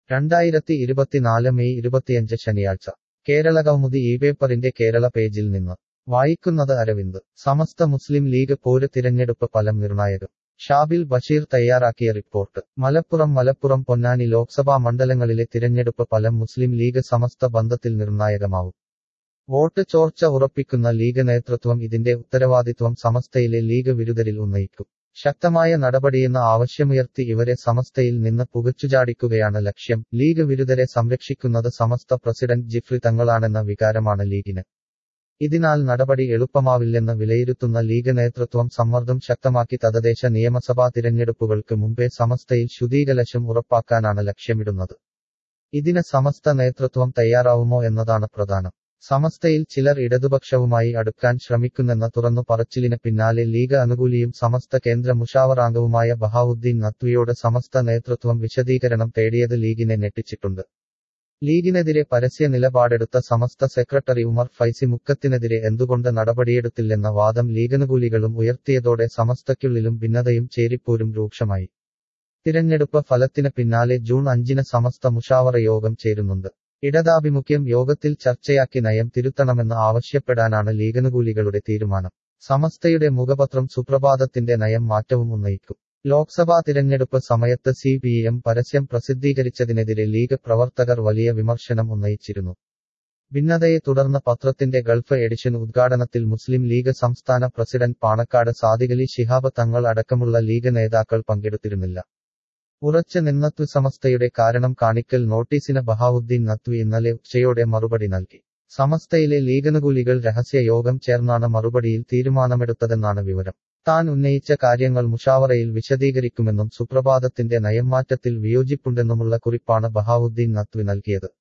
രണ്ടായിരത്തി ഇരുപത്തിനാല് മെയ് ഇരുപത്തിയഞ്ച് ശനിയാഴ്ച കേരള കൗമുദി ഈ പേപ്പറിന്റെ കേരള പേജിൽ നിന്ന് വായിക്കുന്നത് അരവിന്ദ് സമസ്ത മുസ്ലിം ലീഗ് പോര് തിരഞ്ഞെടുപ്പ് ഫലം നിർണായകം ഷാബിൽ ബഷീർ തയ്യാറാക്കിയ റിപ്പോർട്ട് മലപ്പുറം മലപ്പുറം പൊന്നാനി ലോക്സഭാ മണ്ഡലങ്ങളിലെ തിരഞ്ഞെടുപ്പ് ഫലം മുസ്ലിം ലീഗ് സമസ്ത ബന്ധത്തിൽ നിർണായകമാവും വോട്ട് ചോർച്ച ഉറപ്പിക്കുന്ന ലീഗ് നേതൃത്വം ഇതിന്റെ ഉത്തരവാദിത്വം സമസ്തയിലെ ലീഗ് വിരുദ്ധരിൽ ഉന്നയിക്കും ശക്തമായ നടപടിയെന്ന ആവശ്യമുയർത്തി ഇവരെ സമസ്തയിൽ നിന്ന് പുകച്ചുചാടിക്കുകയാണ് ലക്ഷ്യം ലീഗ് വിരുദ്ധരെ സംരക്ഷിക്കുന്നത് സമസ്ത പ്രസിഡന്റ് ജിഫ്രി തങ്ങളാണെന്ന വികാരമാണ് ലീഗിന് ഇതിനാൽ നടപടി എളുപ്പമാവില്ലെന്ന് വിലയിരുത്തുന്ന ലീഗ് നേതൃത്വം സമ്മർദ്ദം ശക്തമാക്കി തദ്ദേശ നിയമസഭാ തിരഞ്ഞെടുപ്പുകൾക്ക് മുമ്പേ സമസ്തയിൽ ശുദ്ധീകലശം ഉറപ്പാക്കാനാണ് ലക്ഷ്യമിടുന്നത് ഇതിന് സമസ്ത നേതൃത്വം തയ്യാറാവുമോ എന്നതാണ് പ്രധാനം സമസ്തയിൽ ചിലർ ഇടതുപക്ഷവുമായി അടുക്കാൻ ശ്രമിക്കുന്നെന്ന തുറന്നു പറച്ചിലിന് പിന്നാലെ ലീഗ് അനുകൂലിയും സമസ്ത കേന്ദ്ര മുഷാവറാംഗവുമായ ബഹാവുദ്ദീൻ നത്വിയോട് സമസ്ത നേതൃത്വം വിശദീകരണം തേടിയത് ലീഗിനെ ഞെട്ടിച്ചിട്ടുണ്ട് ലീഗിനെതിരെ പരസ്യ നിലപാടെടുത്ത സമസ്ത സെക്രട്ടറി ഉമർ ഫൈസി മുക്കത്തിനെതിരെ എന്തുകൊണ്ട് നടപടിയെടുത്തില്ലെന്ന വാദം ലീഗനുകൂലികളും ഉയർത്തിയതോടെ സമസ്തയ്ക്കുള്ളിലും ഭിന്നതയും ചേരിപ്പോരും രൂക്ഷമായി തിരഞ്ഞെടുപ്പ് ഫലത്തിന് പിന്നാലെ ജൂൺ അഞ്ചിന് സമസ്ത മുഷാവറ യോഗം ചേരുന്നുണ്ട് ഇടതാഭിമുഖ്യം യോഗത്തിൽ ചർച്ചയാക്കി നയം തിരുത്തണമെന്ന് ആവശ്യപ്പെടാനാണ് ലീഗനുകൂലികളുടെ തീരുമാനം സമസ്തയുടെ മുഖപത്രം സുപ്രഭാതത്തിന്റെ നയം മാറ്റവും ഉന്നയിക്കും ലോക്സഭാ തിരഞ്ഞെടുപ്പ് സമയത്ത് സി പി എം പരസ്യം പ്രസിദ്ധീകരിച്ചതിനെതിരെ ലീഗ് പ്രവർത്തകർ വലിയ വിമർശനം ഉന്നയിച്ചിരുന്നു ഭിന്നതയെ തുടർന്ന് പത്രത്തിന്റെ ഗൾഫ് എഡിഷൻ ഉദ്ഘാടനത്തിൽ മുസ്ലിം ലീഗ് സംസ്ഥാന പ്രസിഡന്റ് പാണക്കാട് സാദിഖലി ശിഹാബ് തങ്ങൾ അടക്കമുള്ള ലീഗ് നേതാക്കൾ പങ്കെടുത്തിരുന്നില്ല ഉറച്ചു നിന്നത്വ സമസ്തയുടെ കാരണം കാണിക്കൽ നോട്ടീസിന് ബഹാവുദ്ദീൻ നത്വി ഇന്നലെ ഉച്ചയോടെ മറുപടി നൽകി സമസ്തയിലെ ലീഗനുകൂലികൾ രഹസ്യ യോഗം ചേർന്നാണ് മറുപടിയിൽ തീരുമാനമെടുത്തതെന്നാണ് വിവരം താൻ ഉന്നയിച്ച കാര്യങ്ങൾ മുഷാവറയിൽ വിശദീകരിക്കുമെന്നും സുപ്രഭാതത്തിന്റെ നയംമാറ്റത്തിൽ വിയോജിപ്പുണ്ടെന്നുമുള്ള കുറിപ്പാണ് ബഹാവുദ്ദീൻ നത്വി നൽകിയത്